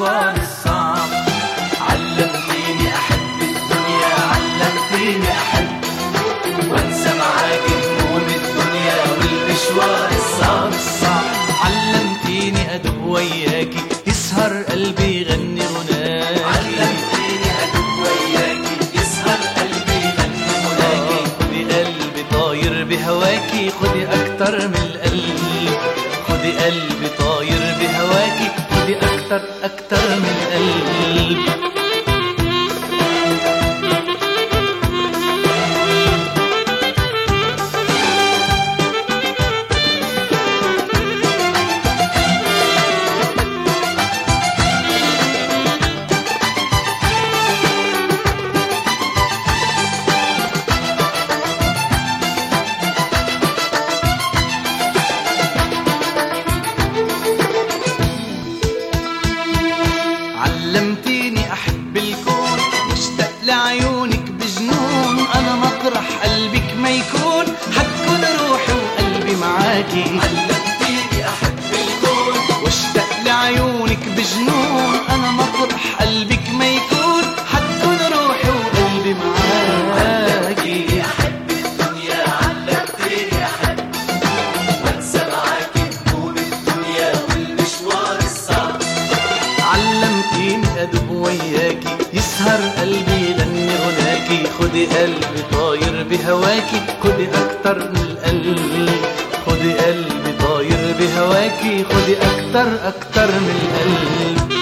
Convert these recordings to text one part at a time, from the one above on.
المشوار الصعب علمتيني أحب الدنيا علمتيني أحب وانسى معاك هموم الدنيا والمشوار الصعب الصعب علمتيني أدب وياكي يسهر قلبي يغني غناكي علمتيني أدب وياكي يسهر قلبي يغني غناكي خدي قلبي طاير بهواكي خدي أكتر من القلب خدي قلبي طاير بهواكي خدي أكتر أكتر من القلب علمتيني احب الكون واشتاق لعيونك بجنون انا مطرح قلبك ما يكون حتكون روحي وقلبي معاكي علمتيني احب الكون واشتاق لعيونك بجنون انا مطرح قلبك ما يكون حتكون روحي وقلبي معاكي احب الدنيا علمتيني احب وانسى معاكي هموم الدنيا والمشوار الصعب علمتيني أدب وياكي يسهر قلبي يغني غناكي خدي قلبي طاير بهواكي خدي أكتر من القلب خدي قلبي طاير بهواكي خدي أكتر أكتر من القلب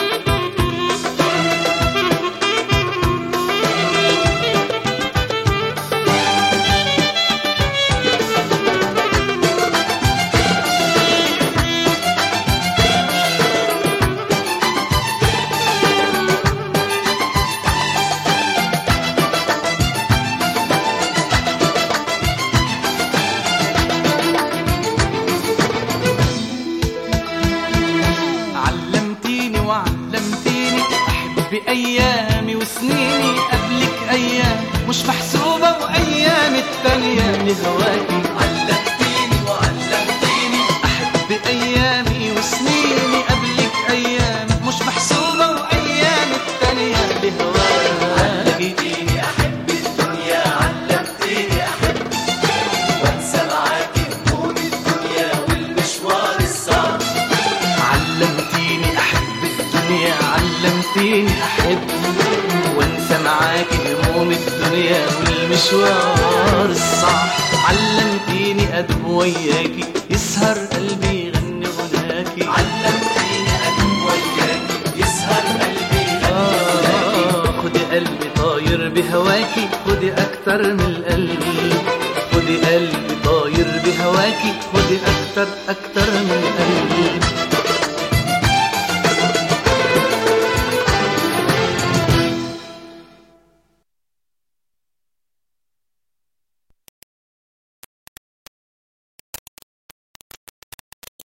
علمتيني وعلمتيني احب ايامي وسنيني قبلك ايام مش محسوبه وايام التانيه لهواكي علمتيني وعلمتيني احب ايامي وسنيني قبلك ايام مش محسوبه وايام التانيه لهواكي علمتيني احب الدنيا علمتيني احب وانسى معاكي هموم الدنيا والمشوار الصعب علمتيني احب الدنيا علمتيني احب وانسى معاكي هموم الدنيا والمشوار الصعب علمتيني ادب وياكي يسهر قلبي يغني غناكي علمتيني ادب وياكي يسهر قلبي يغني غناكي خدي قلبي طاير بهواكي خدي اكتر من القلب خدي قلبي طاير بهواكي خدي اكتر اكتر من القلب